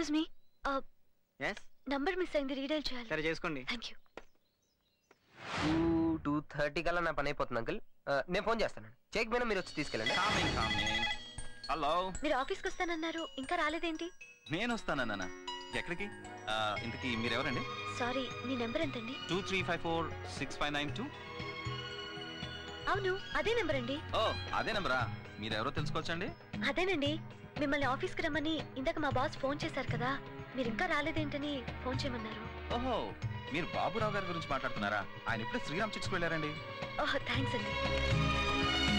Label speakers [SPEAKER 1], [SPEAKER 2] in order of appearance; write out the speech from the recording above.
[SPEAKER 1] excuse me
[SPEAKER 2] yes
[SPEAKER 1] number miss అయింది redial చేయాలి
[SPEAKER 2] సరే చేసుకోండి
[SPEAKER 1] thank you
[SPEAKER 3] too two thirty కల్లా నా పని అయిపోతుంది అంకుల్ నేను ఫోన్ చేస్తాను చెక్ మీద మీరు వచ్చి తీసుకెళ్ళండి
[SPEAKER 4] కామింగ్ కామింగ్ హలో
[SPEAKER 1] మీరు ఆఫీస్కి వస్తానన్నారు ఇంకా రాలేదేంటి
[SPEAKER 4] నేను వస్తానన్నా ఎక్కడికి ఆ, ఇంతకీ మీరెవరండి
[SPEAKER 1] సారీ మీ నెంబర్ ఎంతండి
[SPEAKER 4] two three five four six five nine two
[SPEAKER 1] అవును అదే నెంబర్ అండి
[SPEAKER 4] ఓ అదే నెంబరా మీరెవరో తెలుసుకోవచ్చండి
[SPEAKER 1] అదేనండి మిమ్మల్ని ఆఫీస్కి రమ్మని ఇందాక మా బాస్ ఫోన్ చేశారు కదా మీరు ఇంకా రాలేదేంటని ఫోన్ చేయమన్నారు
[SPEAKER 4] ఓహో మీరు బాబురావు గారి గురించి మాట్లాడుతున్నారా ఆయన ఇప్పుడే శ్రీరామ్ చిట్స్కి వెళ్ళారండి
[SPEAKER 1] ఓహ్ థ్యాంక్స్ అండి